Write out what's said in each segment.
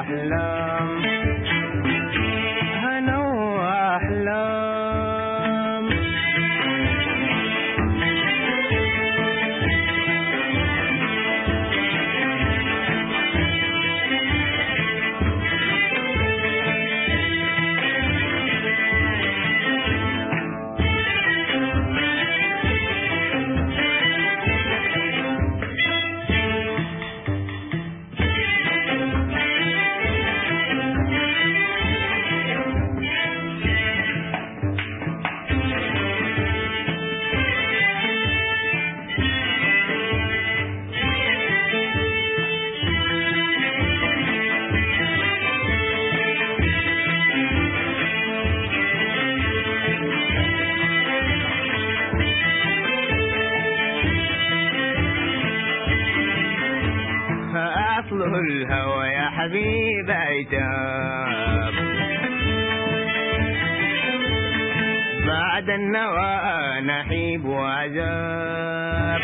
وأحلام هنا وأحلام فأصل الهوى يا حبيب عتاب بعد النوى نحيب وعذاب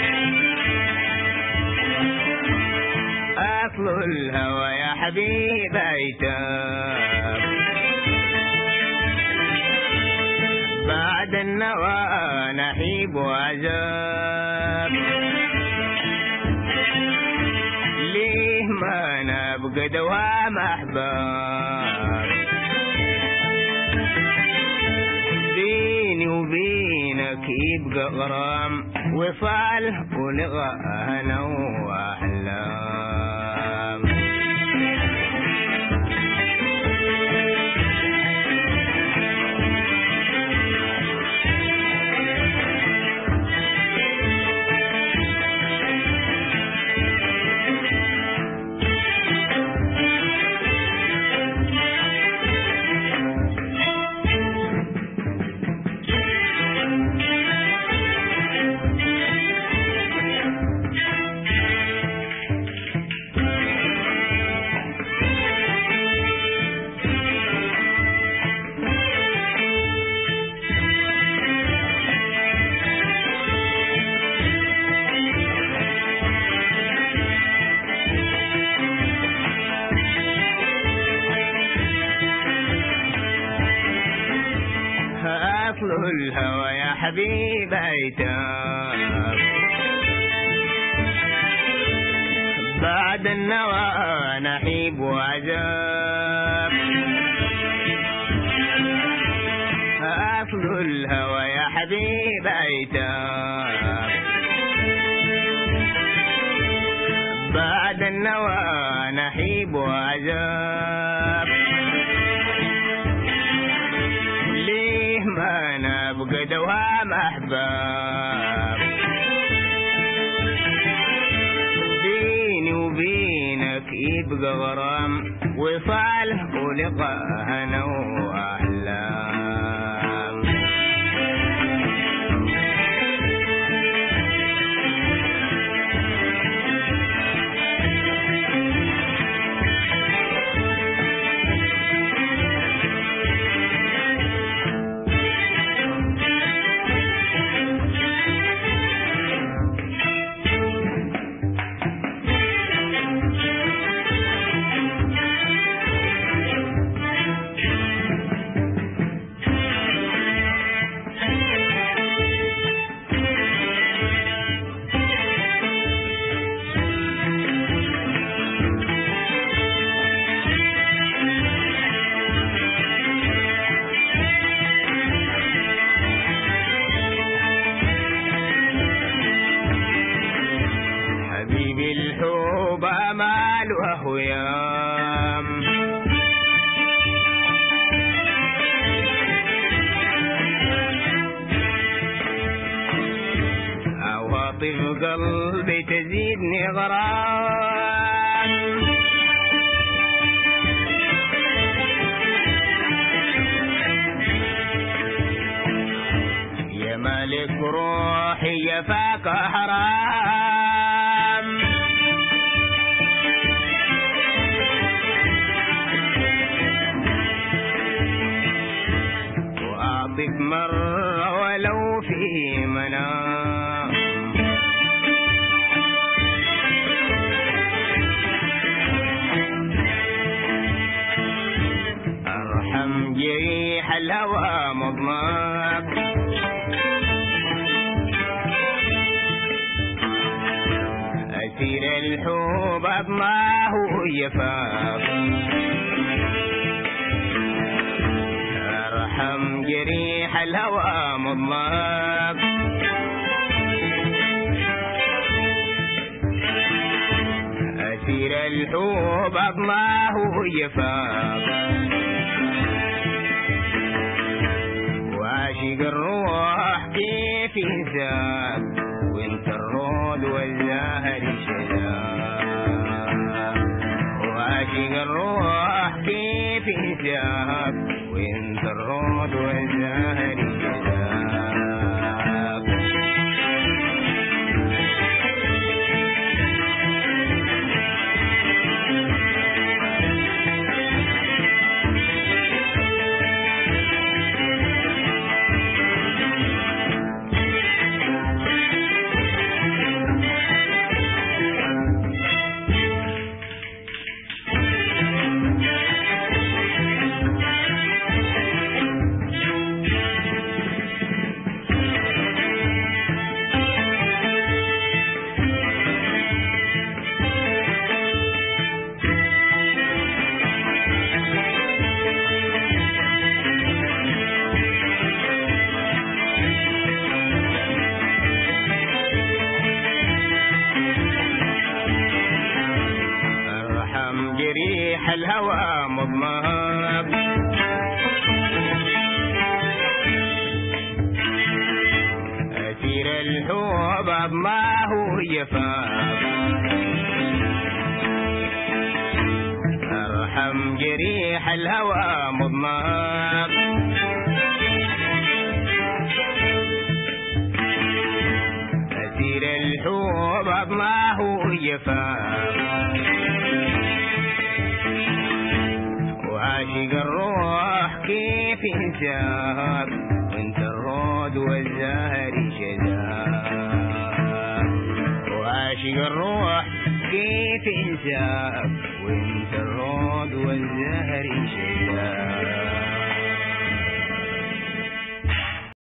أصل الهوى يا حبيب عتاب بعد النوى نحيب وعذاب ليه ما نبقى دوام أحباب بيني وبينك يبقى غرام وصال ولغى هنا وأحلام أصل الهوى يا حبيب عتاب بعد النوى نحيب وعذاب أصل الهوى يا حبيب عتاب بعد النوى نحيب وعذاب ليه ما نبقى دوام أحباب بيني وبينك يبقى غرام وصال ولقاء هنا وأحلام حبيبي الحب أمال وهيام عواطف قلبي تزيدني غرام يا مالك روحي يا فاك حرام الهوى مضماك أسير الحب ما هو يفاق ارحم جريح الهوى مضماك أسير الحب ما هو يفاق وعاشق الروح كيف ينساك وانت الرود والزهر شلاك وعاشق الروح كيف ينساك وانت الرود والزهر شلاك ارحم جريح الهوى مضماك أسير الحب ما هو يفاق ارحم جريح الهوى مضماك أسير الحب ما هو يفاق وعاشق الروح كيف ينساك وانت الرود والزهر شذاك وعاشق الروح كيف ينساك وانت الرود والزهر